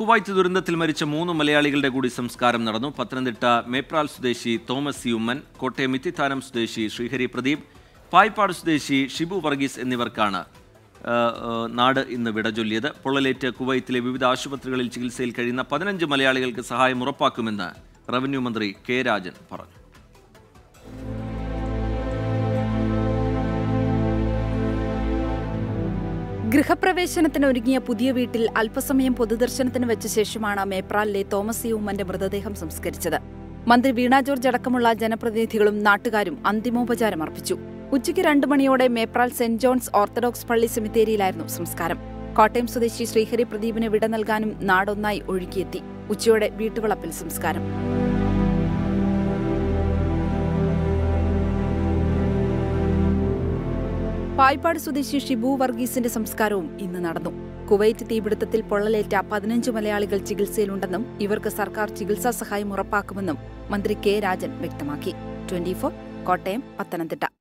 Kuwait ദുരന്തത്തിൽ മരിച്ച മൂന്ന് മലയാളികളുടെ കൂടി സംസ്കാരം നടന്നു പത്തനംതിട്ട മേപ്രാൽ സ്വദേശി തോമസ് സി ഉമ്മൻ കോട്ടയം ഇത്തിത്താനം സ്വദേശി ശ്രീഹരി പ്രദീപ് പായ്പാട് സ്വദേശി ഷിബു വർഗീസ് എന്നിവർക്കാണ് ആ, ആ, നാട് ഇന്ന് വിടചൊല്ലിയത് പൊള്ളലേറ്റ് കുവൈത്തിലെ വിവിധ ആശുപത്രികളിൽ ചികിത്സയിൽ കഴിയുന്ന പതിനഞ്ച് മലയാളികൾക്ക് സഹായം ഉറപ്പാക്കുമെന്ന് റവന്യൂ മന്ത്രി കെ രാജൻ പറഞ്ഞു ഗൃഹപ്രവേശനത്തിന് ഒരുങ്ങിയ പുതിയ വീട്ടിൽ അല്പസമയം പൊതുദർശനത്തിന് വെച്ച ശേഷമാണ് മേപ്രാലിലെ തോമസ് സി ഉമ്മന്റെ മൃതദേഹം സംസ്കരിച്ചത് മന്ത്രി വീണ ജോർജ് അടക്കമുള്ള ജനപ്രതിനിധികളും നാട്ടുകാരും അന്തിമോപചാരം അർപ്പിച്ചു ഉച്ചയ്ക്ക് രണ്ടു മണിയോടെ മേപ്രാൽ സെന്റ് ജോൺസ് ഓർത്തഡോക്സ് പള്ളി സെമിത്തേരിയിലായിരുന്നു സംസ്കാരം കോട്ടയം സ്വദേശി ശ്രീഹരി പ്രദീപിന് വിട നൽകാനും നാടൊന്നായി ഒഴുകിയെത്തി ഉച്ചയോടെ വീട്ടുവളപ്പിൽ സംസ്കാരം പായ്പാട് സ്വദേശി ഷിബു വർഗീസിന്റെ സംസ്കാരവും ഇന്ന് നടന്നു കുവൈറ്റ് തീപിടുത്തത്തിൽ പൊള്ളലേറ്റ പതിനഞ്ച് മലയാളികൾ ചികിത്സയിലുണ്ടെന്നും ഇവർക്ക് സർക്കാർ ചികിത്സാ സഹായം ഉറപ്പാക്കുമെന്നും മന്ത്രി കെ രാജൻ വ്യക്തമാക്കി ട്വന്റി കോട്ടയം പത്തനംതിട്ട